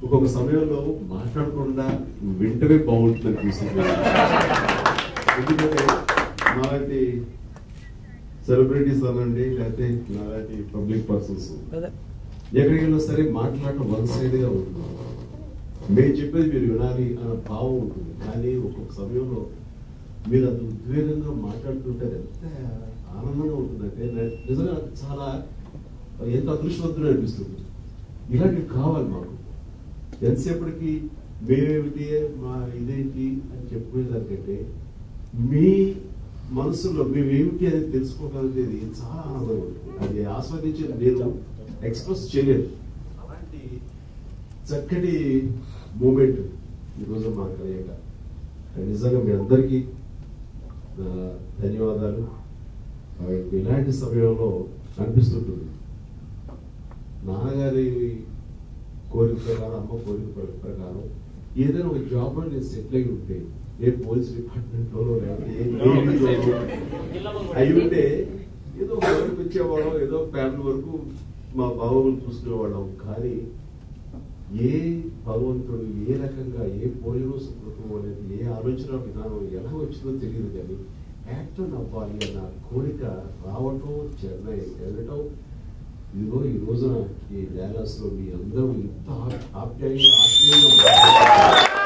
ఒక్కొక్క సమయంలో మాట్లాడకుండా వింటమే బాగుంటుంది అనిపిస్తుంది ఎందుకంటే నాలాంటి సెలబ్రిటీస్ అనండి లేకపోతే నాలాంటి పబ్లిక్ పర్సన్స్ ఎక్కడికి వెళ్ళినా సరే మాట్లాడటం వన్ సైడ్ గా ఉంటుంది మేము చెప్పేది మీరు వినాలి అన్న భావం ఉంటుంది కానీ ఒక్కొక్క సమయంలో మీరు అంత ఉద్వేగంగా మాట్లాడుతుంటే అది ఎంత ఆనందంగా ఉంటుందంటే నా- నిజంగా చాలా ఎంత అదృష్టవంతుడు అనిపిస్తుంది ఇలాంటివి కావాలి మాకు ఎంతసేపటికి మేమేమిటి మా ఇదేంటి అని చెప్పుకునేదానికంటే మీ మనసులో మేమేమిటి అనేది తెలుసుకోగలిగేది చాలా ఆనందంగా ఉంటుంది అది ఆస్వాదించే నేను ఎక్స్ప్రెస్ చేయలేదు అలాంటి చక్కటి మూమెంట్ ఈరోజు మా కలయిక నిజంగా మీ అందరికీ నా ధన్యవాదాలు ఆ, ఇలాంటి సమయంలో అనిపిస్తుంటుంది నాన్నగారి కోరిక ప్రకారం అమ్మ కోరిక ప్ర- ప్రకారం ఏదైనా ఒక జాబ్ లో నేను సెటిల్ అయి ఉంటే ఏ పోలీస్ డిపార్ట్మెంట్ లోనో లేకపోతే ఏ నేవీలోనో అయి ఉంటే ఏదో ఒక వరకు వచ్చేవాళ్ళం ఏదో ఫ్యామిలీ వరకు మా బావోగులు చూసుకునేవాళ్ళం కానీ ఏ భగవంతుడు ఏ రకంగా ఏ పోలినో సుకృతం అనేది ఏ ఆలోచన విధానం ఎలా వచ్చిందో తెలియదు కానీ యాక్టర్ అవ్వాలి అన్న కోరిక రావటం చెన్నై వెళ్ళటం ఇదిగో ఈ రోజున ఈ డాలస్ లో మీ అందరూ ఇంత ఆప్యాయంగా ఆత్మీయంగా మాట్లాడుతున్నారు.